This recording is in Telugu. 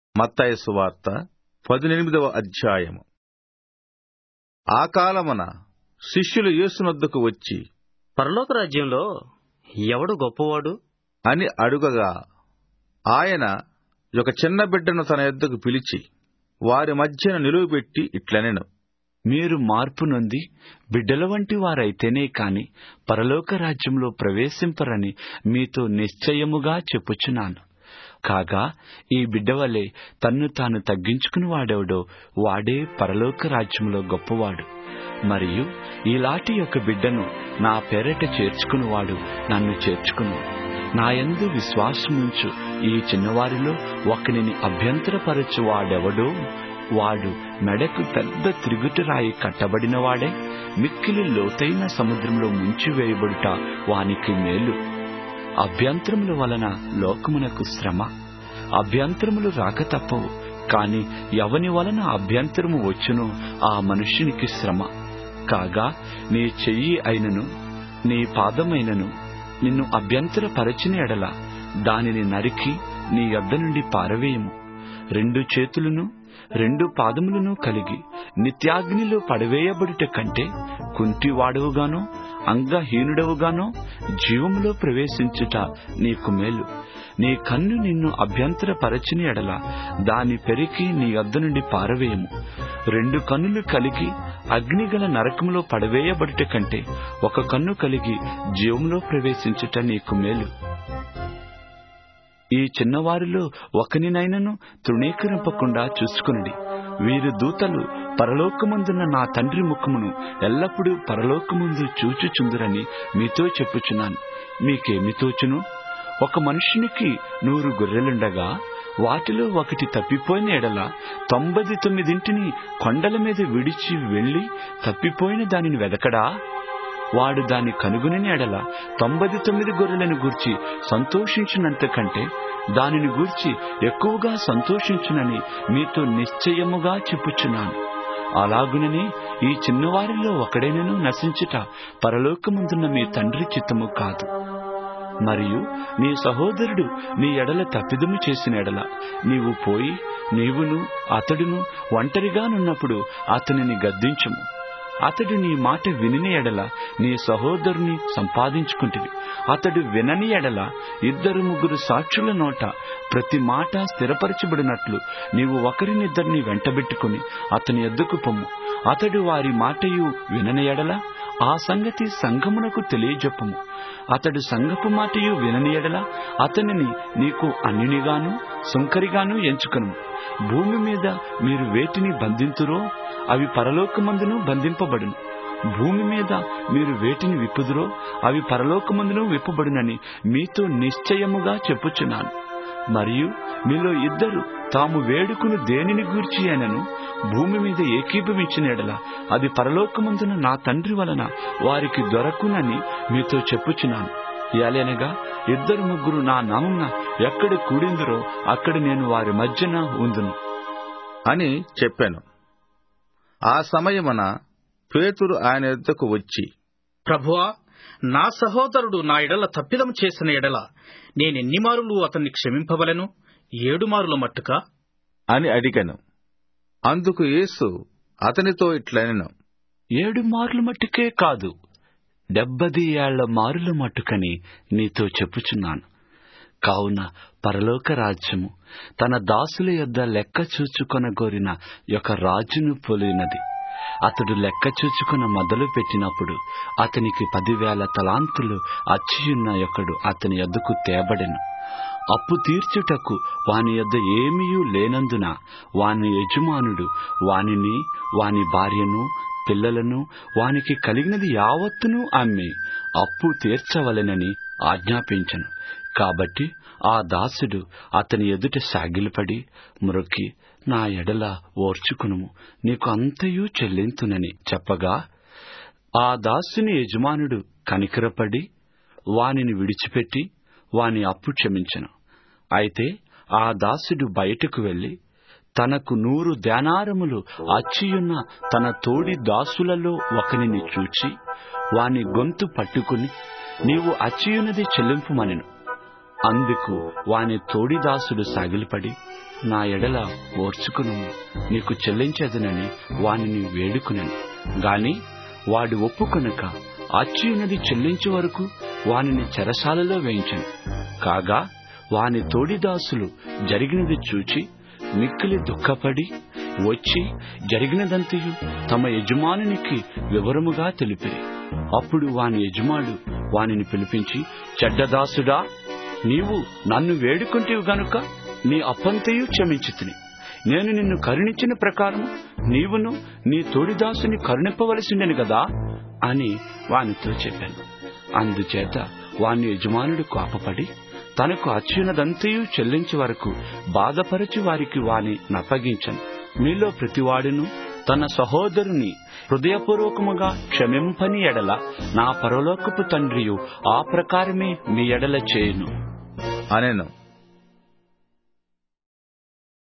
మత్తయి సువార్త పదునెనిమిదవ అధ్యాయము ఆ కాలమున శిష్యులు యేసునొద్దకు వచ్చి పరలోక రాజ్యంలో ఎవడు గొప్పవాడు అని అడుగగా ఆయన ఒక చిన్న బిడ్డను తన యొద్దకు పిలిచి వారి మధ్యన నిలువబెట్టి ఇట్లనెను మీరు మార్పు నొంది బిడ్డల వంటి వారైతేనే కాని పరలోక రాజ్యంలో ప్రవేశింపరని మీతో నిశ్చయముగా చెప్పుచున్నాను కాగా ఈ బిడ్డ వలె తన్ను తాను తగ్గించుకుని వాడెవడో వాడే పరలోక రాజ్యంలో గొప్పవాడు మరియు ఇలాంటి ఒక బిడ్డను నా పేరట చేర్చుకునివాడు నన్ను చేర్చుకును నాయందు విశ్వాసముంచు ఈ చిన్నవారిలో ఒకనిని అభ్యంతరపరచు వాడెవడో వాడు మెడకు పెద్ద త్రిగుటరాయి కట్టబడినవాడే మిక్కిలి లోతైన సముద్రంలో ముంచివేయబడుట వానికి మేలు అభ్యంతరముల వలన లోకమునకు శ్రమ అభ్యంతరములు రాక తప్పవు కాని ఎవని వలన అభ్యంతరము వచ్చునో ఆ మనుష్యునికి శ్రమ కాగా నీ చెయ్యి అయినను నీ పాదమైనను నిన్ను అభ్యంతరపరచిన ఎడల దానిని నరికి నీ యొద్ద నుండి పారవేయము రెండు చేతులను రెండు పాదములను కలిగి నిత్యాగ్నిలో పడవేయబడుట కంటే కుంటివాడవుగానో అంగహీనుడవుగానో జీవములో ప్రవేశించుట నీకు మేలు నీ కన్ను నిన్ను అభ్యంతరపరచిన ఎడల దాని పెరికి నీ వద్ద నుండి పారవేయము రెండు కన్నులు కలిగి అగ్నిగల నరకములో పడవేయబడుట కంటే ఒక కన్ను కలిగి జీవంలో ప్రవేశించుట నీకు మేలు ఈ చిన్నవారిలో ఒకనినైనను తృణీకరింపకుండా చూసుకునుడి వీరు దూతలు పరలోకమందున్న నా తండ్రి ముఖమును ఎల్లప్పుడూ పరలోకముందు చూచుచుందురని మీతో చెప్పుచున్నాను మీకేమి తోచును ఒక మనుషునికి నూరు గొర్రెలుండగా వాటిలో ఒకటి తప్పిపోయిన ఎడల తొంభై తొమ్మిదింటిని కొండల మీద విడిచి వెళ్లి తప్పిపోయిన దానిని వెదకడా వాడు దాన్ని కనుగొని ఎడల తొంభై తొమ్మిది గొర్రెలను గూర్చి సంతోషించినంత కంటే దానిని గూర్చి ఎక్కువగా సంతోషించునని మీతో నిశ్చయముగా చెప్పుచున్నాను అలాగుననే ఈ చిన్నవారిలో ఒకడైనను నశించుట పరలోకముందున్న మీ తండ్రి చిత్తము కాదు మరియు నీ సహోదరుడు నీ ఎడల తప్పిదము చేసిన ఎడల నీవు పోయి నీవును అతడును ఒంటరిగానున్నప్పుడు అతనిని గద్దించుము అతడు నీ మాట వినిని ఎడల నీ సహోదరుని సంపాదించుకుంటుంది అతడు వినని ఎడల ఇద్దరు ముగ్గురు సాక్షుల నోట ప్రతి మాట స్థిరపరచబడినట్లు నీవు ఒకరినిద్దరిని వెంటబెట్టుకుని అతని ఎద్దుకు పొమ్ము అతడు వారి మాటయు వినని ఎడల ఆ సంగతి సంఘమునకు తెలియజెప్పము అతడు సంఘపు మాటయు వినని ఎడల అతనిని నీకు అన్యునిగాను సుంకరిగాను ఎంచుకను భూమి మీద మీరు వేటిని బంధింతురో అవి పరలోకమందును బంధింపబడును భూమి మీద మీరు వేటిని విప్పుదురో అవి పరలోకమందును విప్పబడునని మీతో నిశ్చయముగా చెప్పుచున్నాను మరియు మీలో ఇద్దరు తాము వేడుకును దేనిని గూర్చి అయినను భూమి మీద ఏకీభవించిన ఎడల అది పరలోకమందున నా తండ్రి వలన వారికి దొరకునని మీతో చెప్పుచున్నాను ఏలనగా ఇద్దరు ముగ్గురు నా నామున ఎక్కడ కూడిందిరో అక్కడ నేను వారి మధ్యన ఉందును అని చెప్పాను ఆ సమయమున పేతురు ఆయన యొద్దకు వచ్చి ప్రభువా నా సహోదరుడు నా ఎడల తప్పిదం చేసిన ఎడల నేనెన్ని మారులు అతన్ని క్షమింపవలను ఏడు మారుల మట్టుకా అని అడిగాను అందుకు యేసు అతనితో ఇట్లనెను ఏడు మార్లు మట్టుకే కాదు డెబ్బది ఏళ్ల మారుల మట్టుకని నీతో చెప్పుచున్నాను కావున పరలోక రాజ్యము తన దాసుల యొద్ద లెక్క చూచుకొనగోరిన యొక్క రాజును పోలినది అతడు లెక్క చూచుకున మొదలు పెట్టినప్పుడు అతనికి పదివేల తలాంతులు అచ్చియున్న ఒకడు అతని యొద్దకు తేబడెను అప్పు తీర్చుటకు వాని యొద్ద ఏమీయూ లేనందున వాని యజమానుడు వానిని వాని భార్యను పిల్లలను వానికి కలిగినది యావత్తును అమ్మి అప్పు తీర్చవలెనని ఆజ్ఞాపించను కాబట్టి ఆ దాసుడు అతని ఎదుట సాగిలపడి మ్రొక్కి నా ఎడల ఓర్చుకునుము నీకు అంతయు చెల్లింతునని చెప్పగా ఆ దాసుని యజమానుడు కనికరపడి వానిని విడిచిపెట్టి వాని అప్పు క్షమించను అయితే ఆ దాసుడు బయటకు వెళ్లి తనకు నూరు ధ్యానారములు అచ్చియున్న తన తోడి దాసులలో ఒకనిని చూచి వాని గొంతు పట్టుకుని నీవు అచ్చియున్నది చెల్లింపుమనెను అందుకు వాని తోడిదాసుడు సాగిలపడి నా ఎడల ఓర్చుకును నీకు చెల్లించదనని వానిని వేడుకునను గాని వాడు ఒప్పుకొనక అచ్యున్నది చెల్లించే వరకు వానిని చెరసాలలో వేయించను కాగా వాని తోడిదాసులు జరిగినది చూచి మిక్కిలి దుఃఖపడి వచ్చి జరిగినదంతయు తమ యజమానునికి వివరముగా తెలిపిరి అప్పుడు వాని యజమాడు వానిని పిలిపించి చెడ్డదాసుడా నీవు నన్ను వేడుకుంటేవు గనుక నీ అప్పంతయు క్షమించితిని నేను నిన్ను కరుణించిన ప్రకారం నీవును నీ తోడిదాసుని కరుణింపవలసిండెను గదా అని వానితో చెప్పాను అందుచేత వాని యజమానుడు కోపపడి తనకు అచ్యునదంతయు చెల్లించే వరకు బాధపరచి వారికి వాని నప్పగించను మీలో ప్రతివాడును తన సహోదరుని హృదయపూర్వకముగా క్షమింపని ఎడల నా పరలోకపు తండ్రియు ఆ ప్రకారమే మీ ఎడల చేయును అనెను